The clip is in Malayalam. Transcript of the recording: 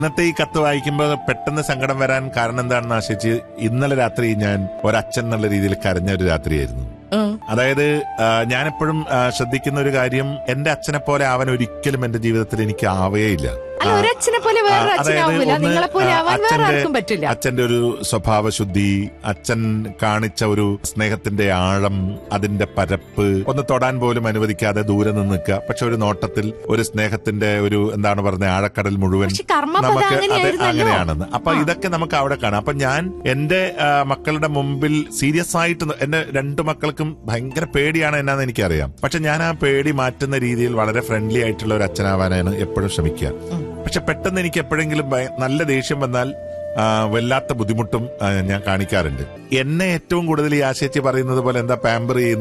ഇന്നത്തെ ഈ കത്ത് വായിക്കുമ്പോൾ പെട്ടെന്ന് സങ്കടം വരാൻ കാരണം എന്താണെന്ന് ആശിച്ച് ഇന്നലെ രാത്രി ഞാൻ ഒരച്ഛൻ എന്നുള്ള രീതിയിൽ കരഞ്ഞ ഒരു രാത്രിയായിരുന്നു ഉം. അതായത് ആ, ഞാനെപ്പോഴും ആ, ശ്രദ്ധിക്കുന്ന ഒരു കാര്യം എന്റെ അച്ഛനെ പോലെ അവൻ ഒരിക്കലും എന്റെ ജീവിതത്തിൽ എനിക്ക് ആവേയില്ല അല്ല ഒരച്ഛനെ പോലെ വേറൊരു ആ, അതായത് അച്ഛനാവില്ല ഒന്ന് നിങ്ങളെ പോലെ ആ, ആവാൻ വേറെ അച്ഛന്റെ- ആർക്കും പറ്റില്ല അച്ഛന്റെ ഒരു സ്വഭാവശുദ്ധി അച്ഛൻ കാണിച്ച ഒരു സ്നേഹത്തിന്റെ ആഴം അതിന്റെ പരപ്പ് ഒന്ന് തൊടാൻ പോലും അനുവദിക്കാതെ ദൂരെ നിന്ന് നിൽക്കുക പക്ഷെ ഒരു നോട്ടത്തിൽ ഒരു സ്നേഹത്തിന്റെ ഒരു എന്താണ് പറഞ്ഞ ആഴക്കടൽ മുഴുവൻ പക്ഷെ കർമ്മപദം നമുക്ക് അത് അങ്ങനെയായിരുന്നല്ലോ അങ്ങനെയാണെന്ന് അപ്പൊ ഇതൊക്കെ നമുക്ക് അവിടെ കാണാം അപ്പൊ ഞാൻ എന്റെ ആ, മക്കളുടെ മുമ്പിൽ സീരിയസ് ആയിട്ട് ന- എന്റെ രണ്ടു മക്കൾക്കും ഭയങ്കര പേടിയാണ് എന്നാന്ന് എനിക്കറിയാം പക്ഷെ ഞാൻ ആ പേടി മാറ്റുന്ന രീതിയിൽ വളരെ ഫ്രണ്ട്ലി ആയിട്ടുള്ള ഒരു അച്ഛനാവാനാണ് എപ്പോഴും ശ്രമിക്കുക പക്ഷെ പെട്ടെന്ന് എനിക്ക് എപ്പോഴെങ്കിലും ഭയ- നല്ല ദേഷ്യം വന്നാൽ ആ, വല്ലാത്ത ബുദ്ധിമുട്ടും ആ, ഞാൻ കാണിക്കാറുണ്ട് എന്നെ ഏറ്റവും കൂടുതൽ ഈ ആശയച്ചി പറയുന്നത് പോലെ എന്താ പാമ്പർ ചെയ്യുന്ന